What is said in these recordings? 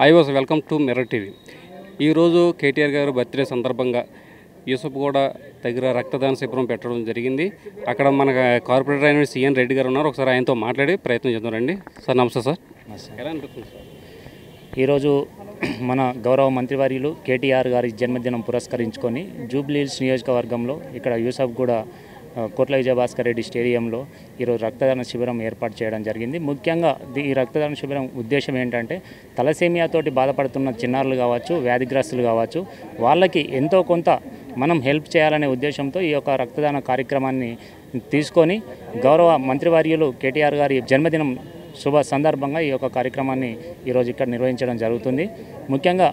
I was welcome to Mirror TV ఈరోజు KTR గారు birthday సందర్భంగా యూసఫ్ కూడా దగ్గర రక్తదాన శిబిరం పెట్టడం జరిగింది అక్కడ మన కార్పొరేటర్ అయిన సిఎన్ రెడ్డి గారు ఉన్నారు ఒకసారి ఆయనతో మాట్లాడి ప్రయత్నం చేద్దాం రండి సార్ నమస్తే సార్ ఎలా అనిపిస్తుంది సార్ ఈరోజు మన గౌరవ మంత్రివర్యులు కేటీఆర్ గారి జన్మదినం పురస్కరించుకొని జూబ్లీహిల్స్ నియోజకవర్గంలో ఇక్కడ యూసఫ్ కూడా ఆ, కోట్ల విజయభాస్కర్ రెడ్డి స్టేడియంలో ఈరోజు రక్తదాన శిబిరం ఏర్పాటు చేయడం జరిగింది ముఖ్యంగా ది- ఈ రక్తదాన శిబిరం ఉద్దేశం ఏంటంటే తలసేమియాతోటి బాధపడుతున్న చిన్నారులు కావచ్చు వ్యాధిగ్రస్తులు కావచ్చు వాళ్ళకి ఎంతో కొంత మనం హెల్ప్ చేయాలనే ఉద్దేశంతో ఈ యొక్క రక్తదాన కార్యక్రమాన్ని తీసుకొని గౌరవ మంత్రివర్యులు కేటీఆర్ గారి జన్మదినం శుభ సందర్భంగా ఈ యొక్క కార్యక్రమాన్ని ఈరోజు ఇక్కడ నిర్వహించడం జరుగుతుంది ముఖ్యంగా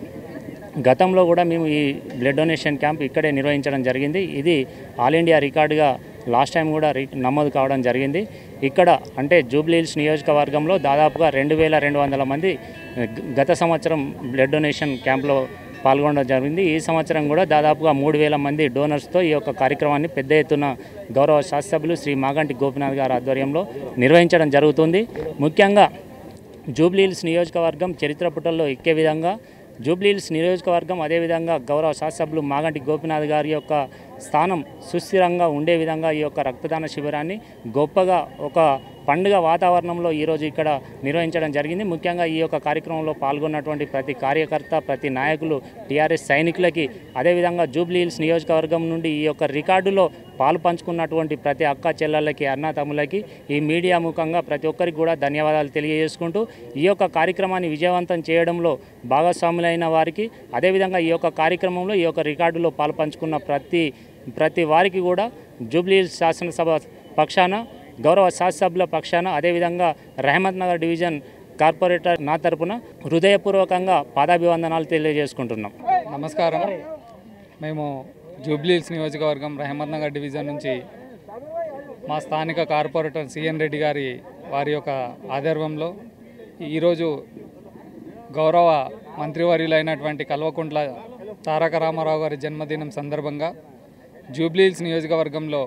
గతంలో కూడా మేము ఈ బ్లడ్ డొనేషన్ క్యాంప్ ఇక్కడే నిర్వహించడం జరిగింది ఇది ఆల్ ఇండియా రికార్డుగా లాస్ట్ టైం కూడా రి నమోదు కావడం జరిగింది ఇక్కడ అంటే జూబ్లీహిల్స్ నియోజకవర్గంలో దాదాపుగా రెండు వేల రెండు వందల మంది గ- గత సంవత్సరం బ్లడ్ డొనేషన్ క్యాంప్లో పాల్గొనడం జరిగింది ఈ సంవత్సరం కూడా దాదాపుగా మూడు వేల మంది డోనర్స్తో ఈ యొక్క కార్యక్రమాన్ని పెద్ద ఎత్తున గౌరవ శాసనసభ్యులు శ్రీ మాగంటి గోపినాథ్ గారి ఆధ్వర్యంలో నిర్వహించడం జరుగుతుంది ముఖ్యంగా జూబ్లీహిల్స్ నియోజకవర్గం చరిత్ర పుటల్లో ఎక్కే విధంగా జూబ్లీహిల్స్ నియోజకవర్గం అదేవిధంగా గౌరవ శాసనసభ్యులు మాగంటి గోపినాథ్ గారి యొక్క స్థానం సుస్థిరంగా ఉండే విధంగా ఈ యొక్క రక్తదాన శిబిరాన్ని గొప్పగా ఒక పండుగ వాతావరణంలో ఈరోజు ఇక్కడ నిర్వహించడం జరిగింది ముఖ్యంగా ఈ యొక్క కార్యక్రమంలో పాల్గొన్నటువంటి ప్రతి కార్యకర్త ప్రతి నాయకులు టీఆర్ఎస్ సైనికులకి అదేవిధంగా జూబ్లీహిల్స్ నియోజకవర్గం నుండి ఈ యొక్క రికార్డులో పాలు పంచుకున్నటువంటి ప్రతి అక్క చెల్లెళ్ళకి అన్న తమ్ములకి ఈ మీడియా ముఖంగా ప్రతి ఒక్కరికి కూడా ధన్యవాదాలు తెలియజేసుకుంటూ ఈ యొక్క కార్యక్రమాన్ని విజయవంతం చేయడంలో భాగస్వాములైన వారికి అదేవిధంగా ఈ యొక్క కార్యక్రమంలో ఈ యొక్క రికార్డులో పాలు పంచుకున్న ప్రతి ప్రతి వారికి కూడా జూబ్లీహిల్స్ శాసనసభ పక్షాన గౌరవ శాసనసభ్యుల పక్షాన అదేవిధంగా రహమత్ నగర్ డివిజన్ కార్పొరేటర్ నా తరపున హృదయపూర్వకంగా పాదాభివందనాలు తెలియజేసుకుంటున్నాం నమస్కారం మేము జూబ్లీహిల్స్ నియోజకవర్గం రహమత్ నగర్ డివిజన్ నుంచి మా స్థానిక కార్పొరేటర్ సిఎన్ రెడ్డి గారి వారి యొక్క ఆధ్వర్యంలో ఈరోజు గౌరవ మంత్రివర్యులైనటువంటి కల్వకుంట్ల తారక రామారావు గారి జన్మదినం సందర్భంగా జూబ్లీహిల్స్ నియోజకవర్గంలో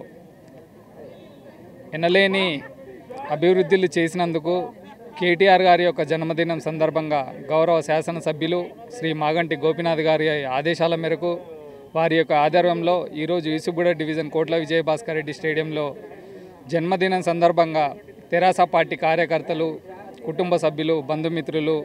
ఎనలేని అభివృద్ధులు చేసినందుకు కేటీఆర్ గారి యొక్క జన్మదినం సందర్భంగా గౌరవ శాసనసభ్యులు శ్రీ మాగంటి గోపినాథ్ గారి ఆదేశాల మేరకు వారి యొక్క ఆధ్వర్యంలో ఈరోజు యూసుగూడ డివిజన్ కోట్ల విజయభాస్కర్ రెడ్డి స్టేడియంలో జన్మదినం సందర్భంగా తెరాస పార్టీ కార్యకర్తలు కుటుంబ సభ్యులు బంధుమిత్రులు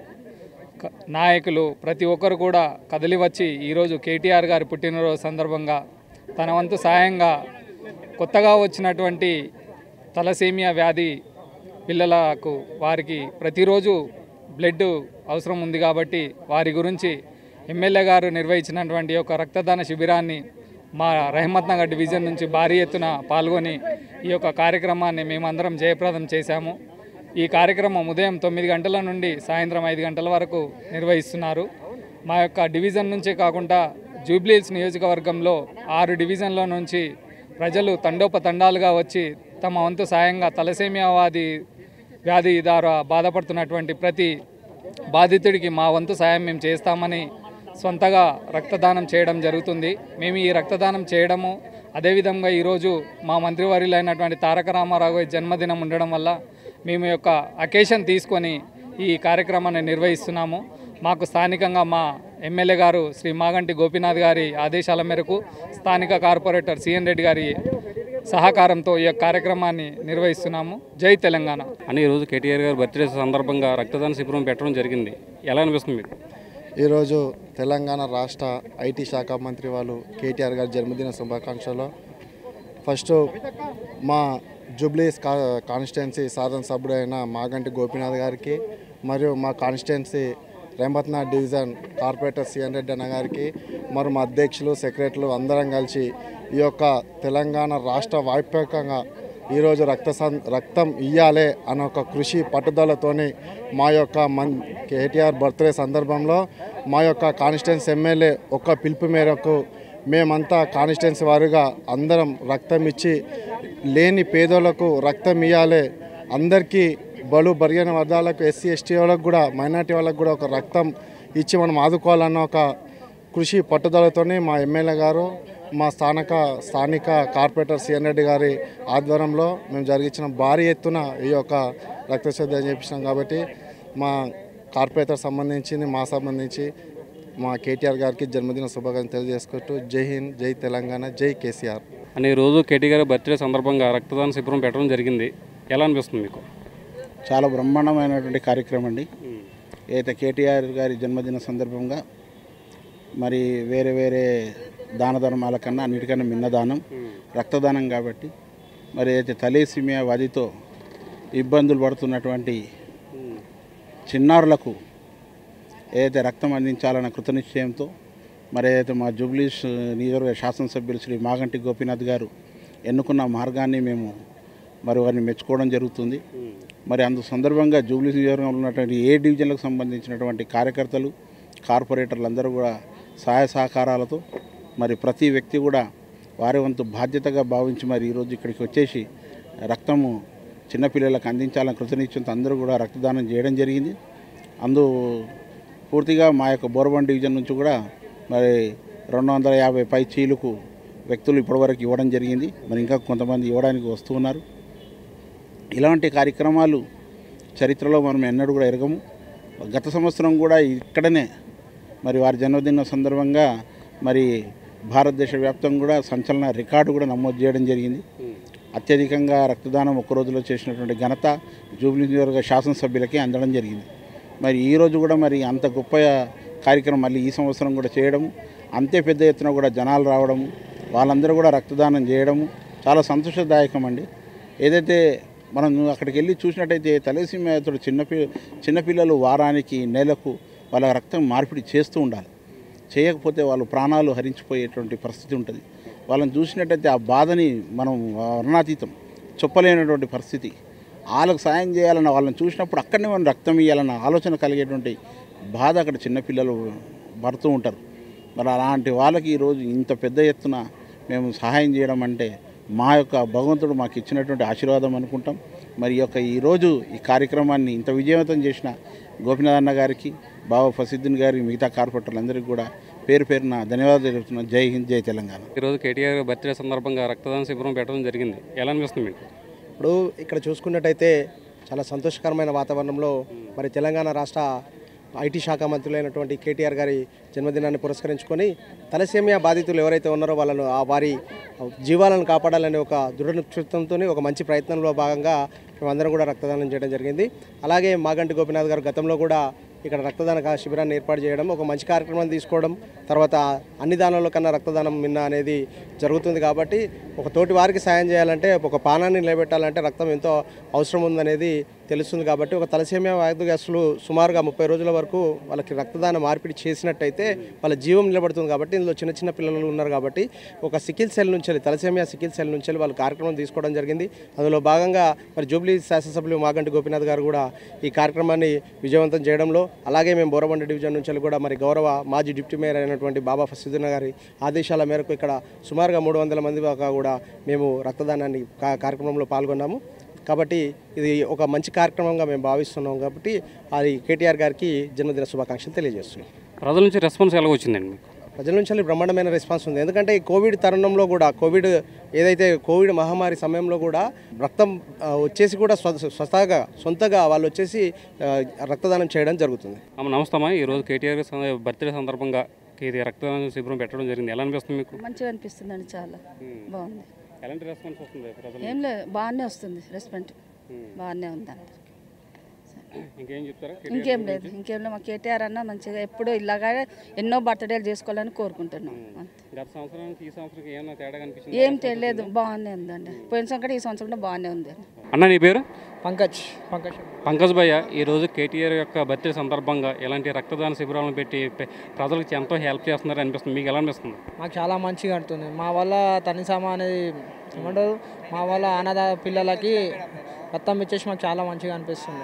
క- నాయకులు ప్రతి ఒక్కరు కూడా కదిలి వచ్చి ఈరోజు కేటీఆర్ గారి పుట్టినరోజు సందర్భంగా తన వంతు సాయంగా కొత్తగా వచ్చినటువంటి తలసేమియా వ్యాధి పిల్లలకు వారికి ప్రతిరోజు బ్లడ్ అవసరం ఉంది కాబట్టి వారి గురించి ఎమ్మెల్యే గారు నిర్వహించినటువంటి యొక్క రక్తదాన శిబిరాన్ని మా రహమత్ నగర్ డివిజన్ నుంచి భారీ ఎత్తున పాల్గొని ఈ యొక్క కార్యక్రమాన్ని మేమందరం జయప్రదం చేశాము ఈ కార్యక్రమం ఉదయం తొమ్మిది గంటల నుండి సాయంత్రం ఐదు గంటల వరకు నిర్వహిస్తున్నారు మా యొక్క డివిజన్ నుంచే కాకుండా జూబ్లీహిల్స్ నియోజకవర్గంలో ఆరు డివిజన్ల నుంచి ప్రజలు తండోపతండాలుగా వచ్చి తమ వంతు సాయంగా తలసేమియా వ్యాధి వ్యాధి ద్వారా బాధపడుతున్నటువంటి ప్రతి బాధితుడికి మా వంతు సాయం మేము చేస్తామని సొంతగా రక్తదానం చేయడం జరుగుతుంది మేము ఈ రక్తదానం చేయడము అదేవిధంగా ఈరోజు మా మంత్రివర్యులైనటువంటి తారక రామారావు గారి జన్మదినం ఉండడం వల్ల మేము ఈ యొక్క అకేషన్ తీసుకొని ఈ కార్యక్రమాన్ని నిర్వహిస్తున్నాము మాకు స్థానికంగా మా ఎమ్మెల్యే గారు శ్రీ మాగంటి గోపీనాథ్ గారి ఆదేశాల మేరకు స్థానిక కార్పొరేటర్ సిఎన్ రెడ్డి గారి సహకారంతో ఈ యొక్క కార్యక్రమాన్ని నిర్వహిస్తున్నాము జై తెలంగాణ అని ఈరోజు కేటీఆర్ గారు బర్త్డే సందర్భంగా రక్తదాన శిబిరం పెట్టడం జరిగింది ఎలా అనిపిస్తుంది మీకు ఈరోజు తెలంగాణ రాష్ట్ర ఐటీ శాఖ మంత్రి వాళ్ళు కేటీఆర్ గారి జన్మదిన శుభాకాంక్షలు ఫస్ట్ మా జూబ్లీస్ కా కాన్స్టిట్యున్సీ సాధన సభ్యుడైన మాగంటి గోపీనాథ్ గారికి మరియు మా కాన్స్టిట్యున్సీ రేంబత్నాథ్ డివిజన్ కార్పొరేటర్ సిఎన్ రెడ్డి అన్న గారికి మరియు మా అధ్యక్షులు సెక్రటరీలు అందరం కలిసి ఈ యొక్క తెలంగాణ రాష్ట్ర వ్యాపకంగా ఈరోజు రక్త సం రక్తం ఇయ్యాలే అన్న ఒక కృషి పట్టుదలతోని మా యొక్క మన్ కేటీఆర్ బర్త్డే సందర్భంలో మా యొక్క కాన్స్టిట్యున్సీ ఎమ్మెల్యే ఒక్క పిలుపు మేరకు మేమంతా కాన్స్టిట్యున్సీ వారుగా అందరం రక్తం ఇచ్చి లేని పేదోళ్లకు రక్తం ఇవ్వాలి అందరికీ బలు బరిగిన వర్గాలకు ఎస్సీ ఎస్టీ వాళ్ళకు కూడా మైనార్టీ వాళ్ళకు కూడా ఒక రక్తం ఇచ్చి మనం ఆదుకోవాలన్న ఒక కృషి పట్టుదలతోనే మా ఎమ్మెల్యే గారు మా స్థానిక స్థానిక కార్పొరేటర్ సిఎన్ రెడ్డి గారి ఆధ్వర్యంలో మేము జరిగించిన భారీ ఎత్తున ఈ యొక్క రక్తశుద్ధి చేపించినాం కాబట్టి మా కార్పొరేటర్ సంబంధించి మా సంబంధించి మా కేటీఆర్ గారికి జన్మదిన శుభాకాంక్షలు తెలియజేసుకుంటూ జై హింద్ జై తెలంగాణ జై కేసీఆర్ అని రోజు కేటీ గారి బర్త్డే సందర్భంగా రక్తదాన శిబిరం పెట్టడం జరిగింది ఎలా అనిపిస్తుంది మీకు చాలా బ్రహ్మాండమైనటువంటి కార్యక్రమం అండి ఏదైతే కేటీఆర్ గారి జన్మదిన సందర్భంగా మరి వేరే వేరే దాన ధర్మాల కన్నా అన్నిటికన్నా మిన్న దానం రక్తదానం కాబట్టి మరి అయితే తలేసిమియా వ్యాధితో ఇబ్బందులు పడుతున్నటువంటి చిన్నారులకు ఏదైతే రక్తం అందించాలన్న కృతనిశ్చయంతో మరి ఏదైతే మా జూబ్లీస్ నియోజకవర్గ శాసనసభ్యులు శ్రీ మాగంటి గోపీనాథ్ గారు ఎన్నుకున్న మార్గాన్ని మేము మరి వారిని మెచ్చుకోవడం జరుగుతుంది మరి అందు సందర్భంగా జూబ్లీస్ నియోజకవర్గంలో ఉన్నటువంటి ఏ డివిజన్లకు సంబంధించినటువంటి కార్యకర్తలు కార్పొరేటర్లు అందరూ కూడా సహాయ సహకారాలతో మరి ప్రతి వ్యక్తి కూడా వారి వంతు బాధ్యతగా భావించి మరి ఈరోజు ఇక్కడికి వచ్చేసి రక్తము చిన్నపిల్లలకు అందించాలని కృతనిశ్చయంతో అందరూ కూడా రక్తదానం చేయడం జరిగింది అందు పూర్తిగా మా యొక్క బోర్బండ్ డివిజన్ నుంచి కూడా మరి రెండు వందల యాభై పై చీలుకు వ్యక్తులు ఇప్పటివరకు ఇవ్వడం జరిగింది మరి ఇంకా కొంతమంది ఇవ్వడానికి వస్తూ ఉన్నారు ఇలాంటి కార్యక్రమాలు చరిత్రలో మనం ఎన్నడూ కూడా ఎరగము గత సంవత్సరం కూడా ఇక్కడనే మరి వారి జన్మదిన సందర్భంగా మరి భారతదేశ వ్యాప్తంగా కూడా సంచలన రికార్డు కూడా నమోదు చేయడం జరిగింది అత్యధికంగా రక్తదానం ఒక్క రోజులో చేసినటువంటి ఘనత జూబ్లీ నియోజకవర్గ శాసనసభ్యులకే అందడం జరిగింది మరి ఈ రోజు కూడా మరి అంత గొప్ప కార్యక్రమం మళ్ళీ ఈ సంవత్సరం కూడా చేయడము అంతే పెద్ద ఎత్తున కూడా జనాలు రావడము వాళ్ళందరూ కూడా రక్తదానం చేయడము చాలా సంతోషదాయకం అండి ఏదైతే మనం అక్కడికి వెళ్ళి చూసినట్టయితే తలసీమతో చిన్నపి చిన్నపిల్లలు వారానికి నెలకు వాళ్ళ రక్తం మార్పిడి చేస్తూ ఉండాలి చేయకపోతే వాళ్ళు ప్రాణాలు హరించిపోయేటువంటి పరిస్థితి ఉంటుంది వాళ్ళని చూసినట్టయితే ఆ బాధని మనం వర్ణాతీతం చెప్పలేనటువంటి పరిస్థితి వాళ్ళకు సాయం చేయాలన్న వాళ్ళని చూసినప్పుడు అక్కడనే మనం రక్తం ఇవ్వాలన్న ఆలోచన కలిగేటువంటి బాధ అక్కడ చిన్నపిల్లలు పడుతూ ఉంటారు మరి అలాంటి వాళ్ళకి ఈరోజు ఇంత పెద్ద ఎత్తున మేము సహాయం చేయడం అంటే మా యొక్క భగవంతుడు మాకు ఇచ్చినటువంటి ఆశీర్వాదం అనుకుంటాం మరి ఈ యొక్క ఈరోజు ఈ కార్యక్రమాన్ని ఇంత విజయవంతం చేసిన గోపినాథ్ అన్న గారికి బాబా ఫసీద్దీన్ గారికి మిగతా కార్పొరేటర్లందరికీ కూడా పేరు పేరున ధన్యవాదాలు తెలుపుతున్నాను జై హింద్ జై తెలంగాణ ఈరోజు కేటీఆర్ గారి బర్త్డే సందర్భంగా రక్తదాన శిబిరం పెట్టడం జరిగింది ఎలా అనిపిస్తుంది మీకు ఇప్పుడు ఇక్కడ చూసుకున్నట్టయితే చాలా సంతోషకరమైన వాతావరణంలో మరి తెలంగాణ రాష్ట్ర ఐటీ శాఖ మంత్రులైనటువంటి కేటీఆర్ గారి జన్మదినాన్ని పురస్కరించుకొని తలసేమియా బాధితులు ఎవరైతే ఉన్నారో వాళ్ళను ఆ వారి జీవాలను కాపాడాలనే ఒక దృఢ నిశ్చితంతో ఒక మంచి ప్రయత్నంలో భాగంగా మేమందరం కూడా రక్తదానం చేయడం జరిగింది అలాగే మాగంటి గోపినాథ్ గారు గతంలో కూడా ఇక్కడ రక్తదాన కా- శిబిరాన్ని ఏర్పాటు చేయడం ఒక మంచి కార్యక్రమాన్ని తీసుకోవడం తర్వాత అన్ని దానాల కన్నా రక్తదానం మిన్న అనేది జరుగుతుంది కాబట్టి ఒక తోటి వారికి సాయం చేయాలంటే ఒక పానాన్ని నిలబెట్టాలంటే రక్తం ఎంతో అవసరం ఉందనేది తెలుస్తుంది కాబట్టి ఒక తలసేమియా వ్యాధిగ్రస్తులు సుమారుగా ముప్పై రోజుల వరకు వాళ్ళకి రక్తదాన మార్పిడి చేసినట్టయితే వాళ్ళ జీవం నిలబడుతుంది కాబట్టి ఇందులో చిన్న చిన్న పిల్లలు ఉన్నారు కాబట్టి ఒక సికిల్ సెల్ నుంచి వెళ్ళి తలసేమియా సికిల్ సెల్ నుంచి వెళ్ళి వాళ్ళు కార్యక్రమం తీసుకోవడం జరిగింది అందులో భాగంగా మరి జూబ్లీ శాసనసభ్యులు మాగంటి గోపీనాథ్ గారు కూడా ఈ కార్యక్రమాన్ని విజయవంతం చేయడంలో అలాగే మేము బోరబండ డివిజన్ నుంచి వెళ్ళి కూడా మరి గౌరవ మాజీ డిప్యూటీ మేయర్ అయినటువంటి బాబా ఫసీదున్న గారి ఆదేశాల మేరకు ఇక్కడ సుమారుగా మూడు వందల మంది దాకా కూడా మేము రక్తదానాన్ని కా- కార్యక్రమంలో పాల్గొన్నాము కాబట్టి ఇది ఒక మంచి కార్యక్రమంగా మేము భావిస్తున్నాం కాబట్టి అది కేటీఆర్ గారికి జన్మదిన శుభాకాంక్షలు తెలియజేస్తున్నాం ప్రజల నుంచి రెస్పాన్స్ ఎలా వచ్చిందండి మీకు ప్రజల నుంచి వెళ్ళి బ్రహ్మాండమైన రెస్పాన్స్ ఉంది ఎందుకంటే ఈ కోవిడ్ తరుణంలో కూడా కోవిడ్ ఏదైతే కోవిడ్ మహమ్మారి సమయంలో కూడా రక్తం ఆ, వచ్చేసి కూడా స్వ- స్వతహాగా సొంతగా వాళ్ళు వచ్చేసి ఆ, రక్తదానం చేయడం జరుగుతుంది అమ్మ నమస్తమ్మా ఈరోజు కేటీఆర్ గారి సంద- బర్త్డే సందర్భంగా ఇది రక్తదాన శిబిరం పెట్టడం జరిగింది ఎలా అనిపిస్తుంది మీకు మంచిగా అనిపిస్తుందండి చాలా బాగుంది ఎలాంటి రెస్పాన్స్ వస్తుంది ప్రజలు ఏం లేదు బాగానే వస్తుంది రెస్పాండ్ బాగానే ఉందండి ఇంకేం చెప్తారా ఇంకేం లేదు ఇంకేం లేదు మా కేటీఆర్ అన్న మంచిగా ఎప్పుడూ ఇలాగా ఎన్నో బర్త్డేలు చేసుకోవాలని కోరుకుంటున్నాం అంతే గత సంవత్సరానికి ఈ సంవత్సరానికి ఏమైనా తేడా కనిపించింది ఏం తెలియదు బాగానే ఉందండి పోయిన సంవత్సరం ఈ సంవత్సరం కూడా బాగానే ఉంది అన్న నీ పేరు పంకజ్ పంకజ్ పంకజ్ భయ్య ఈరోజు కేటీఆర్ యొక్క బర్త్డే సందర్భంగా ఇలాంటి రక్తదాన శిబిరాలను పెట్టి పె- ప్రజలకు ఎంతో హెల్ప్ చేస్తున్నారు అనిపిస్తుంది మీకు ఎలా అనిపిస్తుంది మాకు చాలా మంచిగా ఉంటుంది మా వల్ల తనిసామా అనేది ఏమంటారు మా వల్ల అనాథ పిల్లలకి రక్తం ఇచ్చేసి మాకు చాలా మంచిగా అనిపిస్తుంది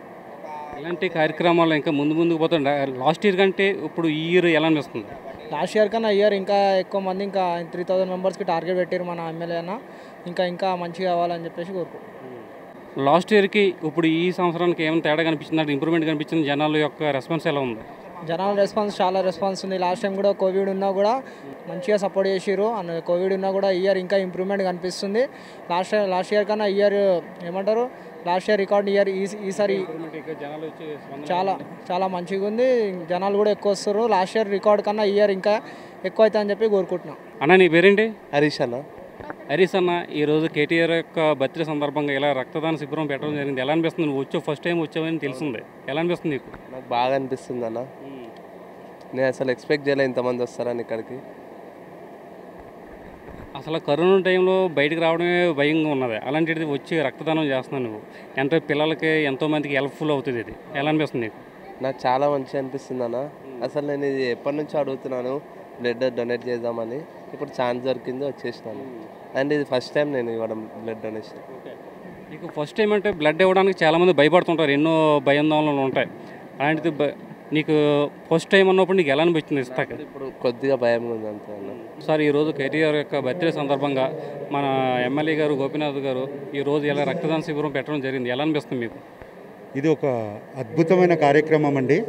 ఇలాంటి కార్యక్రమాలు ఇంకా ముందు ముందుకు పోతుండే లాస్ట్ ఇయర్ కంటే ఇప్పుడు ఈ ఇయర్ ఎలా అనిపిస్తుంది లాస్ట్ ఇయర్ కన్నా ఇయర్ ఇంకా ఎక్కువ మంది ఇంకా త్రీ థౌజండ్ మెంబర్స్కి టార్గెట్ పెట్టారు మన ఎమ్మెల్యే అన్న ఇంకా ఇంకా మంచిగా అవ్వాలని చెప్పేసి కోరుకో లాస్ట్ ఇయర్కి ఇప్పుడు ఈ సంవత్సరానికి ఏమైనా తేడా కనిపించింది ఇంప్రూవ్మెంట్ కనిపించింది జనాల యొక్క రెస్పాన్స్ ఎలా ఉంది జనాల రెస్పాన్స్ చాలా రెస్పాన్స్ ఉంది లాస్ట్ టైం కూడా కోవిడ్ ఉన్నా కూడా మంచిగా సపోర్ట్ చేసిర్రు అన్న కోవిడ్ ఉన్నా కూడా ఈ ఇయర్ ఇంకా ఇంప్రూవ్మెంట్ కనిపిస్తుంది లాస్ట్ లాస్ట్ ఇయర్ కన్నా ఇయర్ ఏమంటారు లాస్ట్ ఇయర్ రికార్డ్ ఇయర్ ఈ ఈసారి జనాలు వచ్చి స్పందన చాలా చాలా మంచిగా ఉంది జనాలు కూడా ఎక్కువ వస్తారు లాస్ట్ ఇయర్ రికార్డ్ కన్నా ఈ ఇయర్ ఇంకా ఎక్కువ అవుతుందని చెప్పి కోరుకుంటున్నాం అన్న నీ పేరేంటి హరీష్ అన్న హరీష్ అన్న ఈరోజు కేటీఆర్ యొక్క బర్త్డే సందర్భంగా ఇలా రక్తదాన శిబిరం పెట్టడం జరిగింది ఎలా అనిపిస్తుంది నువ్వు వచ్చావు ఫస్ట్ టైం వచ్చావని తెలిసిందే ఎలా అనిపిస్తుంది నీకు నాకు బాగా అనిపిస్తుంది అన్న నేను అసలు ఎక్స్పెక్ట్ చేయలే ఇంతమంది వస్తారని ఇక్కడికి అసలు కరోనా టైంలో బయటకు రావడమే భయంగా ఉన్నది అలాంటిది వచ్చి రక్తదానం చేస్తున్నావు నువ్వు ఎంతో పిల్లలకి ఎంతో మందికి హెల్ప్ఫుల్ అవుతుంది ఇది ఎలా అనిపిస్తుంది నీకు నాకు చాలా మంచిగా అనిపిస్తుంది అన్న అసలు నేను ఇది ఎప్పటి నుంచో అడుగుతున్నాను బ్లడ్ డొనేట్ చేద్దామని ఇప్పుడు ఛాన్స్ దొరికింది వచ్చేసినాను అండ్ ఇది ఫస్ట్ టైం నేను ఇవ్వడం బ్లడ్ డొనేషన్ నీకు ఫస్ట్ టైం అంటే బ్లడ్ ఇవ్వడానికి చాలామంది భయపడుతుంటారు ఎన్నో భయాందోళనలు ఉంటాయి అలాంటిది బ- నీకు ఫస్ట్ టైం అన్నప్పుడు నీకు ఎలా అనిపించింది ఇస్తాక ఇప్పుడు కొద్దిగా భయంగా ఉంది అంతే అన్న సార్ ఈరోజు కేటీఆర్ యొక్క బర్త్డే సందర్భంగా మన ఎమ్మెల్యే గారు గోపీనాథ్ గారు ఈరోజు ఇలా రక్తదాన శిబిరం పెట్టడం జరిగింది ఎలా అనిపిస్తుంది మీకు ఇది ఒక అద్భుతమైన కార్యక్రమం అండి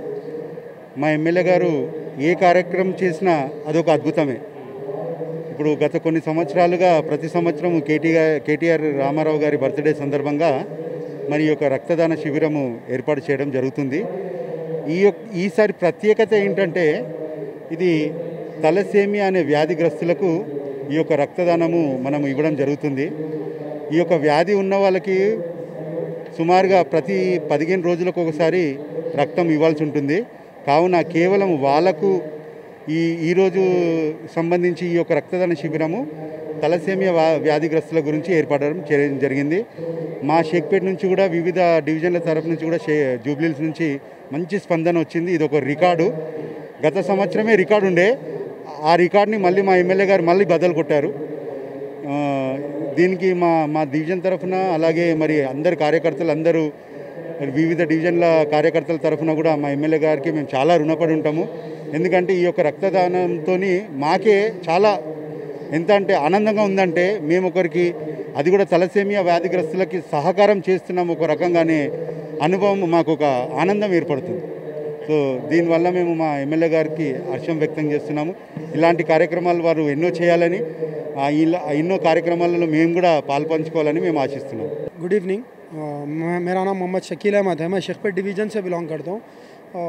మా ఎమ్మెల్యే గారు ఏ కార్యక్రమం చేసినా అదొక అద్భుతమే ఇప్పుడు గత కొన్ని సంవత్సరాలుగా ప్రతి సంవత్సరం కేటీఆర్ కేటీఆర్ రామారావు గారి బర్త్డే సందర్భంగా మరి ఈ యొక్క రక్తదాన శిబిరము ఏర్పాటు చేయడం జరుగుతుంది ఈ యొక్క ఈసారి ప్రత్యేకత ఏంటంటే ఇది తలసేమియా అనే వ్యాధిగ్రస్తులకు ఈ యొక్క రక్తదానము మనం ఇవ్వడం జరుగుతుంది ఈ యొక్క వ్యాధి ఉన్న వాళ్ళకి సుమారుగా ప్రతి పదిహేను రోజులకు ఒకసారి రక్తం ఇవ్వాల్సి ఉంటుంది కావున కేవలం వాళ్ళకు ఈ ఈరోజు సంబంధించి ఈ యొక్క రక్తదాన శిబిరము తలసేమియా వ్యా- వ్యాధిగ్రస్తుల గురించి ఏర్పడడం చేయడం జరిగింది మా షేక్పేట్ నుంచి కూడా వివిధ డివిజన్ల తరఫు నుంచి కూడా షే జూబ్లీస్ నుంచి మంచి స్పందన వచ్చింది ఇది ఒక రికార్డు గత సంవత్సరమే రికార్డు ఉండే ఆ రికార్డుని మళ్ళీ మా ఎమ్మెల్యే గారు మళ్ళీ బదలు కొట్టారు ఆ, దీనికి మా మా డివిజన్ తరఫున అలాగే మరి అందరు కార్యకర్తలు అందరూ మరి వివిధ డివిజన్ల కార్యకర్తల తరఫున కూడా మా ఎమ్మెల్యే గారికి మేము చాలా రుణపడి ఉంటాము ఎందుకంటే ఈ యొక్క రక్తదానంతో మాకే చాలా ఎంత అంటే ఆనందంగా ఉందంటే మేము ఒకరికి అది కూడా తలసేమియా వ్యాధిగ్రస్తులకి సహకారం చేస్తున్నాం ఒక రకంగానే అనుభవం మాకు ఒక ఆనందం ఏర్పడుతుంది సో దీనివల్ల మేము మా ఎమ్మెల్యే గారికి హర్షం వ్యక్తం చేస్తున్నాము ఇలాంటి కార్యక్రమాలు వారు ఎన్నో చేయాలని ఆ ఇలా ఎన్నో కార్యక్రమాలలో మేము కూడా పాల్పంచుకోవాలని మేము ఆశిస్తున్నాం गुड इवनिंग अ, मैं मेरा नाम मोहम्मद शकील अहमद है मैं शेखपेट डिवीज़न से बिलोंग करता हूँ अ,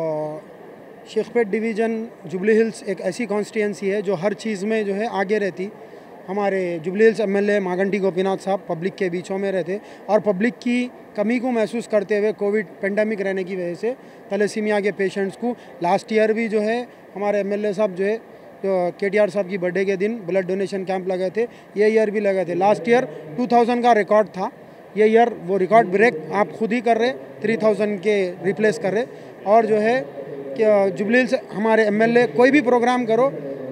शेखपेट डिवीज़न जुबली हिल्स एक ऐसी कॉन्स्टिट्यूंसी है जो हर चीज़ में जो है आगे रहती हमारे जुबली हिल्स एम एल मागंटी गोपीनाथ साहब पब्लिक के बीचों में रहते और पब्लिक की कमी को महसूस करते हुए कोविड पेंडेमिक रहने की वजह से तलेसीमिया के पेशेंट्स को लास्ट ईयर भी जो है हमारे एम साहब जो है जो के टी आर साहब की बर्थडे के दिन ब्लड डोनेशन कैंप लगे थे ये ईयर भी लगे थे लास्ट ईयर 2000 का रिकॉर्ड था ये ईयर वो रिकॉर्ड ब्रेक आप खुद ही कर रहे 3000 के रिप्लेस कर रहे और जो है कि जुबलील से हमारे एमएलए कोई भी प्रोग्राम करो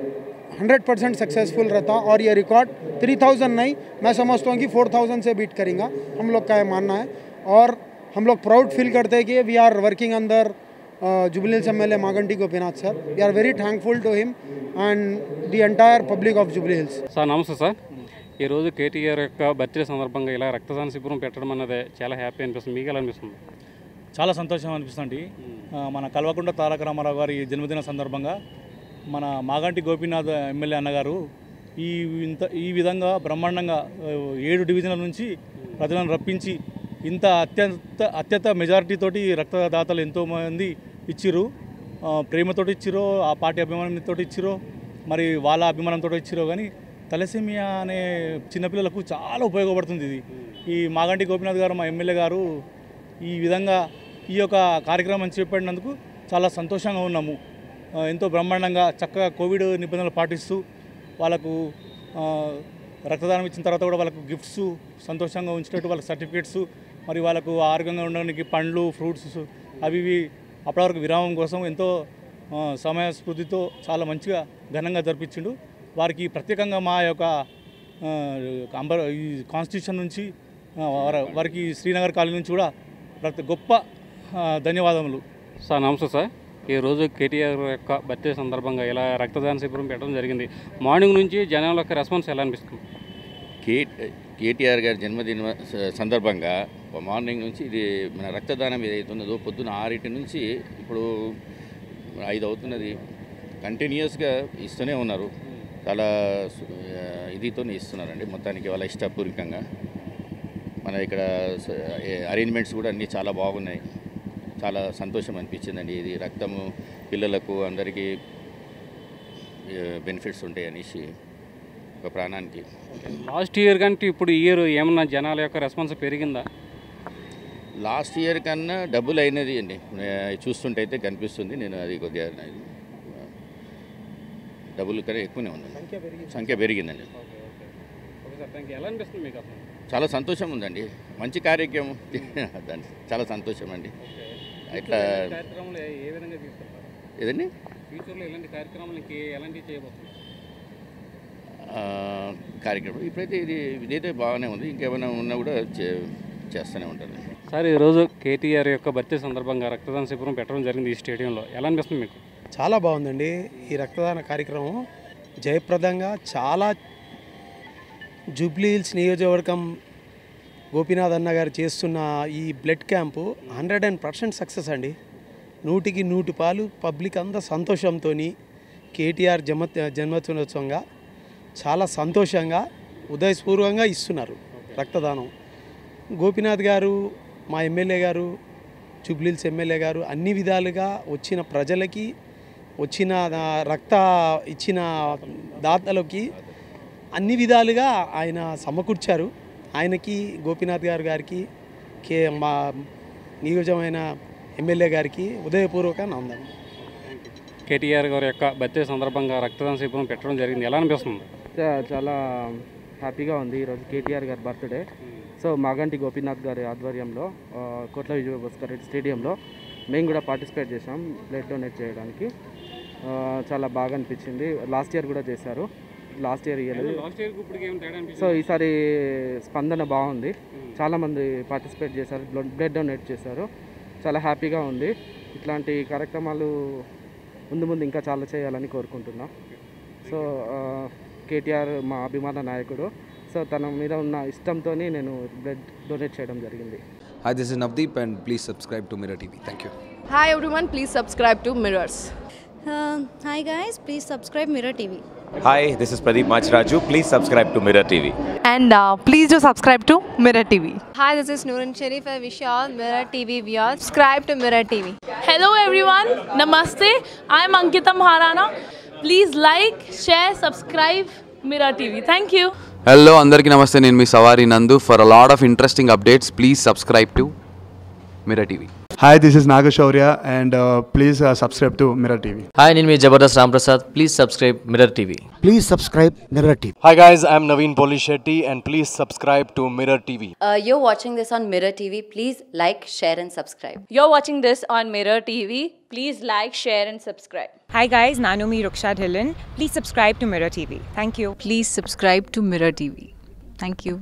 100 परसेंट सक्सेसफुल रहता और ये रिकॉर्ड 3000 नहीं मैं समझता हूँ कि 4000 से बीट करेंगे हम लोग का ये मानना है और हम लोग प्राउड फील करते हैं कि वी आर वर्किंग अंदर जुबलील्स M L A मागंटी Gopinath sir we are very thankful to him and the entire public of jubilee hills sir నమస్తే సార్ ఈరోజు కేటీఆర్ యొక్క బర్త్డే సందర్భంగా ఇలా రక్తదాన శిబిరం పెట్టడం అన్నది చాలా హ్యాపీ అనిపిస్తుంది మీకు ఎలా అనిపిస్తుంది చాలా సంతోషం అనిపిస్తుంది ఆ, మన కల్వకుంట్ల తారక రామారావు గారి జన్మదిన సందర్భంగా మన మాగంటి గోపీనాథ్ ఎమ్మెల్యే అన్నగారు ఈ ఇంత ఈ విధంగా బ్రహ్మాండంగా ఆ, ఏడు డివిజన్ల నుంచి ప్రజలను రప్పించి ఇంత అత్యంత అత్యంత మెజారిటీ తోటి రక్తదాతలు ఎంతోమంది ఇచ్చిర్రు ఆ, ప్రేమతోటి ఇచ్చిరో ఆ పార్టీ అభిమానంతో ఇచ్చిరో మరి వాళ్ళ అభిమానంతో ఇచ్చిరో కానీ తలసేమియా అనే చిన్నపిల్లలకు చాలా ఉపయోగపడుతుంది ఇది ఈ మాగంటి గోపీనాథ్ గారు మా ఎమ్మెల్యే గారు ఈ విధంగా ఈ యొక్క కార్యక్రమం చేపట్టినందుకు చాలా సంతోషంగా ఉన్నాము ఆ, ఎంతో బ్రహ్మాండంగా చక్కగా కోవిడ్ నిబంధనలు పాటిస్తూ వాళ్ళకు ఆ, రక్తదానం ఇచ్చిన తర్వాత కూడా వాళ్ళకు గిఫ్ట్స్ సంతోషంగా ఉంచినట్టు వాళ్ళకి సర్టిఫికేట్స్ మరి వాళ్ళకు ఆరోగ్యంగా ఉండడానికి పండ్లు ఫ్రూట్స్ అవి ఇవి అప్పటి వరకు విరామం కోసం ఎంతో ఆ, సమయస్ఫూర్తితో చాలా మంచిగా ఘనంగా జరిపించిండు వారికి ప్రత్యేకంగా మా యొక్క ఆ, అంబర్ ఈ కాన్స్టిట్యూషన్ నుంచి ఆ, వార- వారికి శ్రీనగర్ కాలనీ నుంచి కూడా ప్రతి గొప్ప ఆ, ధన్యవాదములు సార్ నమస్తే సార్ ఈరోజు కేటీఆర్ యొక్క బర్త్డే సందర్భంగా ఇలా రక్తదాన శిబిరం పెట్టడం జరిగింది మార్నింగ్ నుంచి జనాల యొక్క రెస్పాన్స్ ఎలా అనిపిస్తుంది కే కేటీఆర్ గారి జన్మదిన స- సందర్భంగా మార్నింగ్ నుంచి ఇది మన రక్తదానం ఏదైతే ఉన్నదో పొద్దున ఆరింటి నుంచి ఇప్పుడు ఐదు అవుతున్నది కంటిన్యూస్గా ఇస్తూనే ఉన్నారు చాలా సు- ఆ, ఇదితోనే ఇస్తున్నారండి మొత్తానికి వాళ్ళ ఇష్టపూర్వకంగా మన ఇక్కడ అరేంజ్మెంట్స్ కూడా అన్నీ చాలా బాగున్నాయి చాలా సంతోషం అనిపించిందండి ఇది రక్తము పిల్లలకు అందరికీ బెనిఫిట్స్ ఉంటాయి అనేసి ఒక ప్రాణానికి లాస్ట్ ఇయర్ కంటే ఇప్పుడు ఈ ఇయర్ ఏమన్నా జనాల యొక్క రెస్పాన్స్ పెరిగిందా లాస్ట్ ఇయర్ కన్నా డబుల్ అయినది అండి ఆ, చూస్తుంటే అయితే కనిపిస్తుంది నేను అది కొద్దిగా అది, ఆ, డబుల్ కన్నా ఎక్కువనే ఉందండి సంఖ్య పెరిగిందండి ఓకే సార్ థ్యాంక్ యూ ఎలా అనిపిస్తుంది మీకు అసలు చాలా సంతోషం ఉందండి మంచి కార్యక్రమం దాని చాలా సంతోషం అండి ఇట్లా ఇలాంటి కార్యక్రమాలు ఏ- ఏ విధంగా తీసుకెళ్తారు ఏదండి ఫ్యూచర్లో ఇలాంటి కార్యక్రమాలు ఇంకే ఎలాంటివి చేయబోతున్నారు ఆ, కార్యక్రమం ఇప్పుడైతే ఇది ఇదైతే బాగానే ఉంది ఇంకేమైనా ఉన్నా కూడా చే చేస్తూనే ఉంటాను సార్ ఈరోజు కేటీఆర్ యొక్క బర్త్డే సందర్భంగా రక్తదాన శిబిరం పెట్టడం జరిగింది ఈ స్టేడియంలో ఎలా అనిపిస్తుంది మీకు చాలా బాగుందండి ఈ రక్తదాన కార్యక్రమం జయప్రదంగా చాలా జూబ్లీ హిల్స్ నియోజకవర్గం గోపీనాథ్ అన్న గారు చేస్తున్న ఈ blood camp hundred and percent success అండి నూటికి నూటి పాలు పబ్లిక్ అంతా సంతోషంతో కేటీఆర్ జన్మ జన్మదినోత్సవంగా చాలా సంతోషంగా ఉదయపూర్వకంగా ఇస్తున్నారు రక్తదానం గోపీనాథ్ గారు మా ఎమ్మెల్యే గారు జూబ్లీల్స్ ఎమ్మెల్యే గారు అన్ని విధాలుగా వచ్చిన ప్రజలకి వచ్చిన ఆ, రక్త ఇచ్చిన దాతలకి అన్ని విధాలుగా ఆయన సమకూర్చారు ఆయనకి గోపీనాథ్ గారు గారికి కే మా నియోజకమైన ఎమ్మెల్యే గారికి ఉదయపూర్వక నందనం కేటీఆర్ గారి యొక్క బర్త్డే సందర్భంగా రక్తదాన శిబిరం పెట్టడం జరిగింది ఎలా అనిపిస్తుంది చా- చాలా హ్యాపీగా ఉంది ఈరోజు కేటీఆర్ గారి బర్త్డే సో మాగంటి గోపీనాథ్ గారి ఆధ్వర్యంలో ఆ, కోట్ల విజయ భాస్కర్ రెడ్డి స్టేడియంలో మేము కూడా పార్టిసిపేట్ చేసాం బ్లడ్ డొనేట్ చేయడానికి ఆ, చాలా బాగా అనిపించింది లాస్ట్ ఇయర్ కూడా చేశారు లాస్ట్ ఇయర్ ఇయ్యలేదు లాస్ట్ ఇయర్ ఇప్పుడు ఏం తేడా సో అనిపిస్తుంది ఈసారి స్పందన బాగుంది చాలామంది పార్టిసిపేట్ చేశారు బ్లడ్ బ్లడ్ డొనేట్ చేశారు చాలా హ్యాపీగా ఉంది ఇట్లాంటి కార్యక్రమాలు ముందు ముందు ఇంకా చాలా చేయాలని కోరుకుంటున్నాం సో ఆ, కేటీఆర్ మా అభిమాన నాయకుడు సో తన మీద ఉన్న ఇష్టంతో నేను బ్లడ్ డొనేట్ చేయడం జరిగింది Hi, this is Navdeep, and please subscribe to Mirror TV. Thank you. Hi everyone, please subscribe to Mirrors. Uh, hi guys, please subscribe Mirror TV. Hi, this is Pradeep Machraju. Please subscribe to Mirror TV. And uh, please do subscribe to Mirror TV. Hi, this is Noorun Sharif. I wish you all Mirror TV viewers subscribe to Mirror TV. Hello everyone, Namaste. I'm Ankita Maharana. Please like, share, subscribe Mirror TV. Thank you. Hello అందరికీ నమస్తే నేను మీ Savari Nandu for a lot of interesting updates please subscribe to Mirror TV Hi, this is Nagashaurya, and uh, please uh, subscribe to Mirror TV. Hi నేను మీ Jabardasth Ramprasad please subscribe Mirror TV Please subscribe Mirror TV. Hi guys, I'm Naveen Polishetty and please subscribe to Mirror TV. Uh, you're watching this on Mirror TV. Please like, share, and subscribe. You're watching this on Mirror TV. Please like, share, and subscribe. Hi guys, Nanumi Ruksha Dhillon. Please subscribe to Mirror TV. Thank you. Please subscribe to Mirror TV. Thank you.